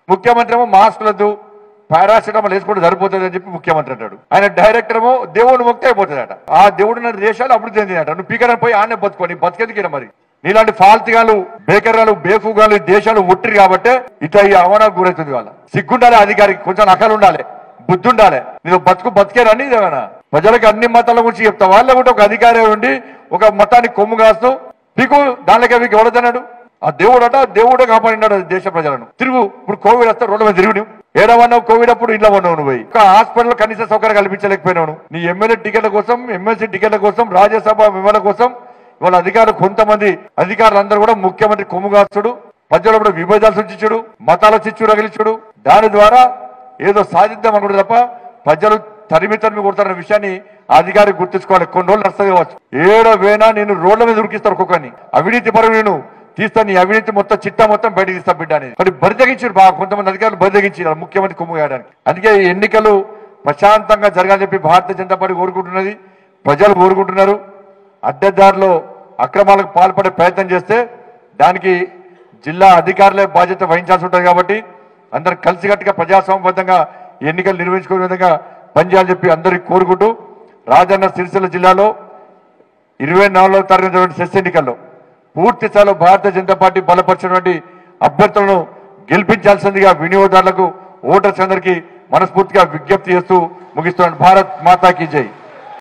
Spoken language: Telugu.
ముఖ్యమంత్రి ఏమో మాస్కులద్దు పారాసిటమాల్ వేసుకుంటే సరిపోతుంది అని చెప్పి ముఖ్యమంత్రి అంటాడు ఆయన డైరెక్టర్ ఏమో దేవుడు మొక్తే అయిపోతుందట ఆ దేవుడు ఉన్న దేశాలు అభివృద్ధి చెందినట నువ్వు పీకరని పోయి ఆనే బతుకోని బతికెందుకు మరి నీలాంటి ఫాల్తిగాలు బేకర్గాలు బేఫుగాలు ఈ దేశాలు ఒట్టిరు కాబట్టి ఇట్లా ఈ అవమానాలకు గురవుతుంది వాళ్ళ సిగ్గుండాలి అధికారికి కొంచెం నకలు ఉండాలి బుద్ధి ఉండాలి నేను బతుకు బతికేరని ఇదేమన్నా ప్రజలకు అన్ని మతాల గురించి చెప్తా వాళ్ళ కూడా ఒక అధికారి ఉండి ఒక మతానికి కొమ్ము కాస్తూ మీకు దానిలోకి మీకు ఎవడదన్నాడు ఆ దేవుడట దేవుడే కాపాడినాడు ఆ దేశ ప్రజలను తిరుగు ఇప్పుడు కోవిడ్ వస్తే రోడ్ల మీద తిరుగు ఏడవన్నావు కోవిడ్ అప్పుడు ఇంట్లో ఉన్నావు నువ్వు పోయి. ఒక హాస్పిటల్ కనీస సౌకర్యం కల్పించలేకపోయినావు నువ్వు. నీ ఎమ్మెల్యే టికెట్ల కోసం ఎమ్మెల్సీ టికెట్ల కోసం రాజ్యసభ విమల కోసం ఇవాళ అధికారులు కొంతమంది అధికారులందరూ కూడా ముఖ్యమంత్రి కొమ్ముగాస్తుడు ప్రజలు కూడా విభజన సృష్టించుడు మతాల చిచ్చు రగిలించుడు దాని ద్వారా ఏదో సాధిద్దాం అనుకుంటే తప్ప ప్రజలు తరిమి తరిమి కొడతారన్న విషయాన్ని ఆ అధికారి గుర్తుంచుకోవాలి కొన్ని రోజులు నడుస్తుంది కావచ్చు ఏడో వేనా నేను రోడ్ల మీద ఉరికిస్తారు ఒక్కొక్కరిని అవినీతి పరువు నేను తీస్తా నీ అవినీతి మొత్తం చిట్టా మొత్తం బయట తీస్తా బిడ్డ అనేది మరి బరితెగించారు బాగా కొంతమంది అధికారులు బరితెగించారు ముఖ్యమంత్రి కొమ్ము వేయడానికి అందుకే ఈ ఎన్నికలు ప్రశాంతంగా జరగాలని చెప్పి భారతీయ జనతా పార్టీ కోరుకుంటున్నది ప్రజలు కోరుకుంటున్నారు అడ్డదారిలో అక్రమాలకు పాల్పడే ప్రయత్నం చేస్తే దానికి జిల్లా అధికారులే బాధ్యత వహించాల్సి ఉంటుంది కాబట్టి అందరు కలిసికట్టుగా ప్రజాస్వామ్యబద్ధంగా ఈ ఎన్నికలు నిర్వహించుకునే విధంగా పనిచేయాలని చెప్పి అందరికి కోరుకుంటూ రాజన్న సిరిసిల్ల జిల్లాలో ఇరవై నాలుగవ తరగతి సెస్ ఎన్నికల్లో పూర్తి స్థాయిలో భారతీయ జనతా పార్టీ బలపరిచినటువంటి అభ్యర్థులను గెలిపించాల్సిందిగా వినియోగదారులకు ఓటర్స్ అందరికీ మనస్ఫూర్తిగా విజ్ఞప్తి చేస్తూ ముగిస్తున్నాను భారత్ మాతాకి జై